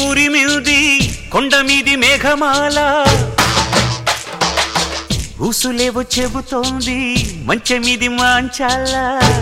ఊరి మీది కొండ మీది మేఘమాల ఊసులేవో చెబుతోంది మంచె మీది మాంచాల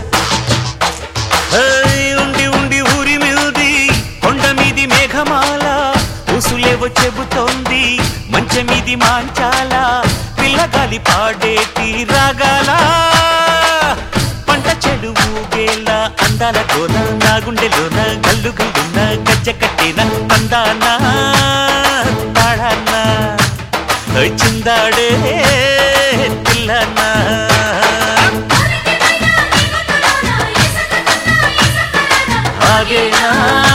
ఏయ్, ఉండి ఉండి ఊరి మీది కొండ మీది మేఘమాల ఊసులేవో చెబుతోంది మంచె మీది మాంచాల పిల్లగాలి పాడేటి రాగాల పంట చెడు ఊగేల అందాల కోన నా గుండెలోన గల్లు గల్లున గజ్జ కట్టిన అందాన తాడానా ఓయ్ చిందాడే పిల్లనా ఆగేనా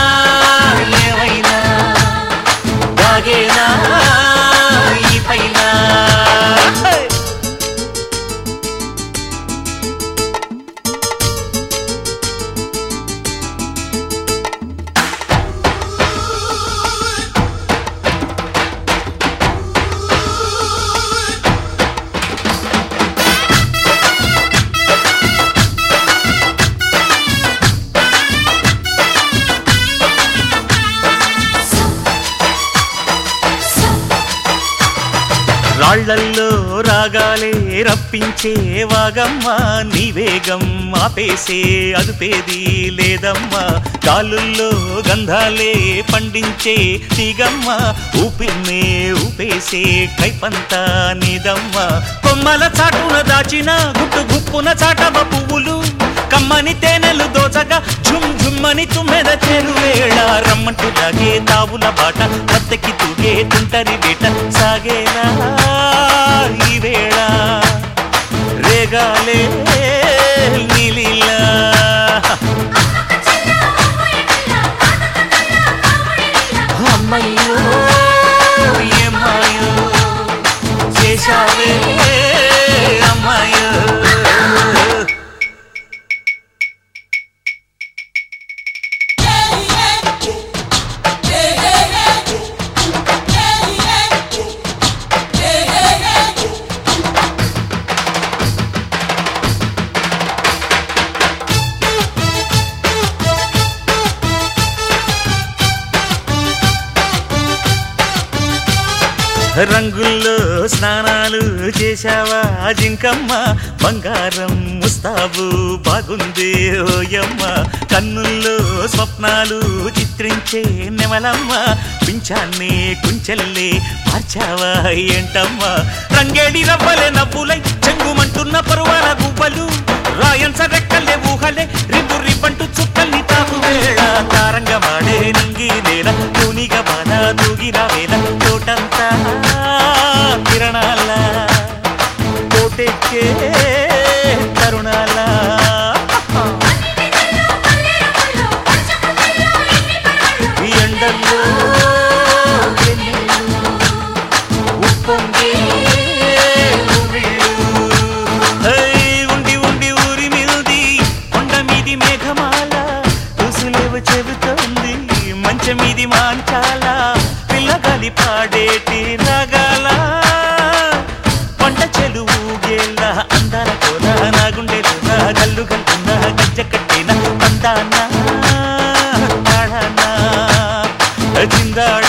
ఏమైనా దాగేనా ఈ పైన రాళ్లల్లో రాగాలే రప్పించే వాగమ్మ నీ వేగం ఆపేసే అదుపేది లేదమ్మా కాలుల్లో గంధాలే పండించే తీగమ్మ ఊపిన్నే ఊపేసే కైపంతా నీదమ్మ కొమ్మల చాటున దాచిన గుట్టు గుప్పున చాటవ పువ్వులు కమ్మని తేనెలు దోచగా ఝుమ్ ఝుమ్మని తుమ్మెద చెరువేళ రమ్మంటూ లాగే తావుల బాట మత్తకి తూగే తుంటరి వేట సాగేనా ఈ వేళ రేగాలే నీలిలా అమ్మయ్యో ఏమాయో చేశావే అమ్మాయో రంగుల్లో స్నానాలు చేశావా జింకమ్మ బంగారం ముస్తాబు బాగుంది ఓయమ్మ కన్నుల్లో స్వప్నాలు చిత్రించే నెమలమ్మ పింఛాన్ని కుంచెల్లి మార్చావా ఏంటమ్మ రంగేడి రవ్వలే నవ్వులై చెంగుమంటున్న పరువాల గువ్వలు రాయంస రెక్కలే ఊహలే రిబ్బు రిబ్బంటు చుక్కల్ని తాకు వేళ తారంగమాడే నింగి నేల తూనిగా బాల తూగిన వేల తోటంతా కిరణాల కోటెక్కే తరుణాల ఈ ఎండల్లో వెన్నెల్లో ఉప్పొంగే ఉమిళ్ళు. హై, ఉండి ఉండి ఊరి మీది కొండ మీది మేఘమాల ఊసులేవు చెబుతోంది మంచం మీది మాంచాల పిల్లగాలి పాడేటి రాగాల పంట చెలువు గేళ్ళ అందాల కోన నా గుండెలున గల్లు గల్లున గజ్జ కట్టిన అందాన జిందాడ